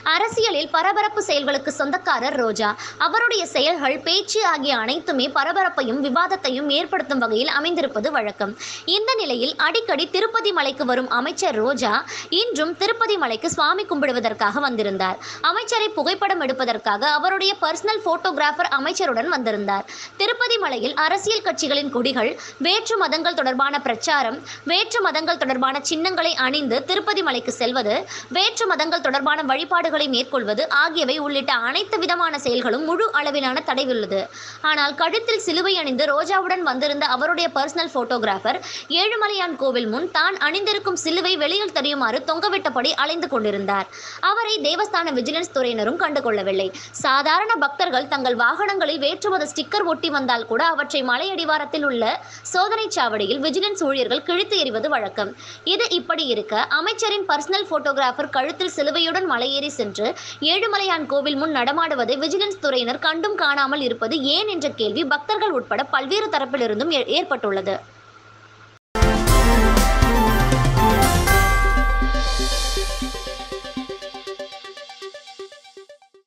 அரசியலில் பரபரப்பு செயல்களுக்கு சொந்தக்காரர் ரோஜா அவருடைய செயல்கள் பேச்சு ஆகிய அனைத்துமே பரபரப்பையும் விவாதத்தையும் ஏற்படுத்தும் வகையில் அமைந்திருப்பது வழக்கம் இந்த நிலையில் அடிக்கடி திருப்பதி மலைக்கு வரும் அமைச்சர் ரோஜா இன்றும் திருப்பதி மலைக்கு சுவாமி கும்பிடுவதற்காக வந்திருந்தார் அமைச்சரை புகைப்படம் எடுப்பதற்காக அவருடைய பர்சனல் போட்டோகிராஃபர் அமைச்சருடன் வந்திருந்தார் திருப்பதி மலையில் அரசியல் கட்சிகளின் கொடிகள் வேற்று மதங்கள் தொடர்பான பிரச்சாரம் வேற்று மதங்கள் தொடர்பான சின்னங்களை அணிந்து திருப்பதி மலைக்கு செல்வது வேற்று மதங்கள் தொடர்பான வழிபாடுகளை மேற்கொள்வது ஆகியவை உள்ளிட்ட அனைத்து விதமான செயல்களும் முழு அளவிலான தடை உள்ளது ஆனால் கழுத்தில் சிலுவை அணிந்து ரோஜாவுடன் வந்திருந்த அவருடைய பர்சனல் போட்டோகிராஃபர் ஏழுமலையான் கோவில் முன் தான் அணிந்திருக்கும் சிலுவை வெளியில் தெரியுமாறு தொங்கவிட்டபடி அலைந்து கொண்டிருந்தார் அவரை தேவஸ்தான விஜிலன்ஸ் துறையினரும் கண்டுகொள்ளவில்லை சாதாரண பக்தர்கள் தங்கள் வாகனங்களில் வேற்றுமத ஸ்டிக்கர் ஒட்டி வந்தால் கூட அவற்றை மலை அடிவாரத்தில் உள்ள சோதனை சாவடியில் விஜிலன்ஸ் ஊழியர்கள் கிழித்து எறிவது வழக்கம் இது இப்படி இருக்க அமைச்சரின் பர்சனல் போட்டோகிராஃபர் கழுத்தில் சிலுவையுடன் மலையேறி சென்று ஏழுமலையான் கோவில் முன் நடமாடுவதை விஜிலன்ஸ் துறையினர் கண்டும் காணாமல் இருப்பது ஏன் என்ற கேள்வி பக்தர்கள் உட்பட பல்வேறு தரப்பிலிருந்தும் ஏ- ஏற்பட்டுள்ளது